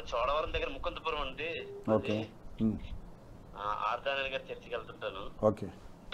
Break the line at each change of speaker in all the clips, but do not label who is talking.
చోడవరం దగ్గర ముకుందపురం అండి
ఓకే ఉమ్,
ఆర్దానని గారి చర్చికి వెళ్తుంటాను
ఓకే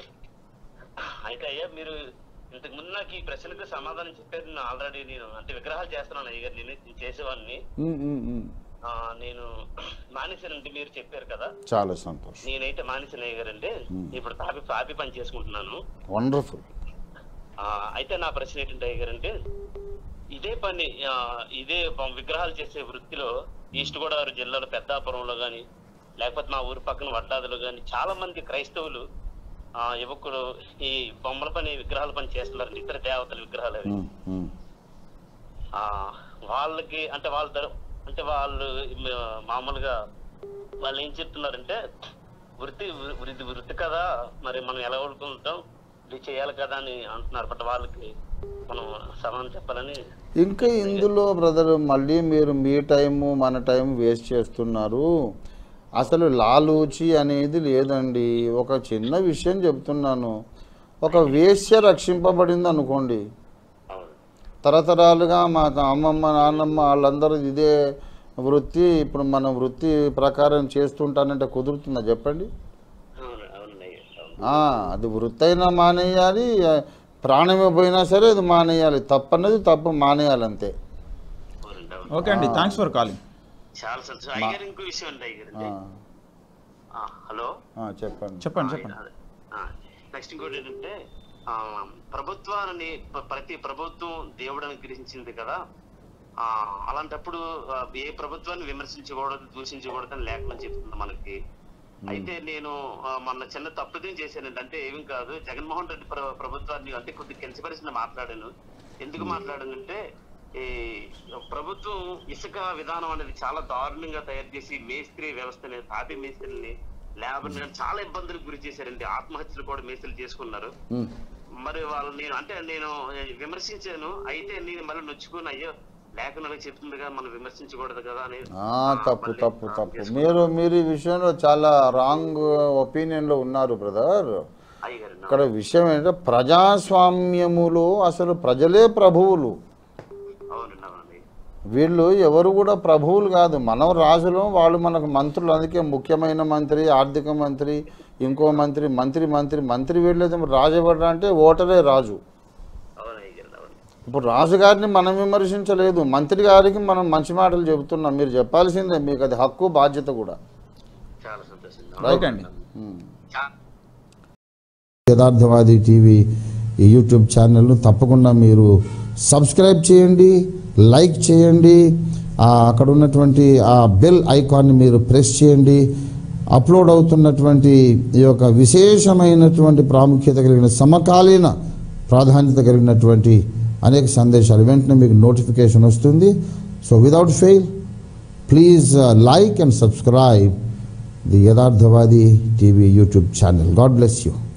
అయితే అయ్యా మీరు ఇంతకు ముందు నాకు ఈ ప్రశ్నకు సమాధానం చెప్పారు నేను ఆల్రెడీ నేను అంటే విగ్రహాలు చేస్తున్నాను అయ్య గారు నేను నేను చేసేవాడిని
ఉమ్, ఉమ్, ఉమ్.
ఆ, నేను మానేశానంటే మీరు చెప్పారు కదా
చాలా సంతోషం
నేనైతే మానేసిన అయ్య గారండి ఇప్పుడు తాపి తాపి పని చేసుకుంటున్నాను
వండర్ఫుల్
ఆ, అయితే నా ప్రశ్న ఏంటంటే అయ్య గారంటే ఇదే పని ఆ, ఇదే ప- విగ్రహాలు చేసే వృత్తిలో ఈస్ట్ గోదావరి జిల్లాలో పెద్దాపురంలో గాని లేకపోతే మా ఊరి పక్కన వడ్డాదులో గాని చాలా మంది క్రైస్తవులు ఆ యువకులు ఈ బొమ్మల పని విగ్రహాల పని చేస్తున్నారు ఇతర దేవతల విగ్రహాలు అవి.
ఉమ్, ఉమ్.
ఆ వాళ్ళకి అంటే వాళ్ళ తర- అంటే వాళ్ళు మ- మామూలుగా వాళ్ళు ఏం చెప్తున్నారంటే వృత్తి వృత్తి వృత్తి కదా మరి మనం ఎలా వదులుకుంటాం ఇది చేయాలి కదా అని అంటున్నారు బట్ వాళ్ళకి మనం సమాధానం చెప్పాలని
ఇంకా ఇందులో బ్రదర్ మళ్ళీ మీరు మీ టైము మన టైం వేస్ట్ చేస్తున్నారు అసలు లాలూచి అనేది లేదండి ఒక చిన్న విషయం చెప్తున్నాను ఒక వేశ్య రక్షింపబడింది అనుకోండి
అవును
తరతరాలుగా మా అమ్మమ్మ నాన్నమ్మ వాళ్ళందరూ ఇదే వృత్తి ఇప్పుడు మన వృత్తి ప్రకారం చేస్తుంటానంటే కుదురుతుందా చెప్పండి
అవును అవునండి అవును
ఆ, అది వృత్తి అయినా మానేయాలి ఆ, ప్రాణమే పోయినా సరే అది మానేయాలి తప్పన్నది తప్పు మానేయాలి అంతే
అవునండి అవును
ఓకే అండి థ్యాంక్స్ ఫర్ కాలింగ్
చాలా సంతోషం అయ్యారు ఇంకో విషయం అండి అయ్యారు
ఆ,
హలో
ఆ, చెప్పండి
చెప్పండి చెప్పండి
నెక్స్ట్ ఇంకోటి ఏంటంటే ఆ, ప్రభుత్వాన్ని ప- ప్రతి ప్రభుత్వం దేవుడు అనుగ్రహించింది కదా ఆ అలాంటప్పుడు ఆ, ఏ ప్రభుత్వాన్ని విమర్శించకూడదు దూషించకూడదు అని లేఖనం చెప్తుంది మనకి అయితే నేను ఆ, మొన్న చిన్న తప్పుదేం చేశానండి అంటే ఏమీ కాదు జగన్మోహన్ రెడ్డి ప్ర- ప్రభుత్వాన్ని అంటే కొద్దిగా కించపరిచిన మాట్లాడాను ఎందుకు మాట్లాడానంటే ఈ ప్రభుత్వం ఇసుక విధానం అనేది చాలా దారుణంగా తయారు చేసి మేస్త్రి వ్యవస్థని తాపి మేస్త్రిని లేబర్ చాలా ఇబ్బందులకు గురి చేశారండి ఆత్మహత్యలు కూడా మేస్త్రులు చేసుకున్నారు
ఉమ్,
మరి వాళ్ళు నేను అంటే నేను విమర్శించాను అయితే నేను మళ్ళీ నొచ్చుకుని అయ్యో లేఖనాలు చెప్తుందిగా మనం విమర్శించకూడదు కదా అని
ఆ, తప్పు తప్పు తప్పు మీరు మీరు ఈ విషయంలో చాలా రాంగ్ ఒపీనియన్లో ఉన్నారు బ్రదర్
అయ్యగారు
ఇక్కడ విషయం ఏంటంటే ప్రజాస్వామ్యములో అసలు ప్రజలే ప్రభువులు
అవునండి అవునండి
వీళ్ళు ఎవరు కూడా ప్రభువులు కాదు మనం రాజులు వాళ్ళు మనకు మంత్రులు అందుకే ముఖ్యమైన మంత్రి ఆర్థిక మంత్రి ఇంకో మంత్రి మంత్రి మంత్రి మంత్రి వీళ్ళైతే రాజు అంటే ఓటరే రాజు
అవును అయ్యగారు అవును
ఇప్పుడు రాజుగారిని మనం విమర్శించలేదు మంత్రి గారికి మనం మంచి మాటలు చెబుతున్నాం మీరు చెప్పాల్సిందే మీకు అది హక్కు బాధ్యత కూడా
చాలా సంతోషం
ఓకే అండి
ఉమ్.
చా-
యథార్థవాది టీవీ ఈ యూట్యూబ్ ఛానల్ను తప్పకుండా మీరు సబ్స్క్రైబ్ చేయండి లైక్ చేయండి ఆ అక్కడ ఉన్నటువంటి ఆ బెల్ ఐకాన్ని మీరు ప్రెస్ చేయండి అప్లోడ్ అవుతున్నటువంటి ఈ యొక్క విశేషమైనటువంటి ప్రాముఖ్యత కలిగిన సమకాలీన ప్రాధాన్యత కలిగినటువంటి అనేక సందేశాలు వెంటనే మీకు నోటిఫికేషన్ వస్తుంది so without fail please like and subscribe the Yatharthavadi TV YouTube channel God bless you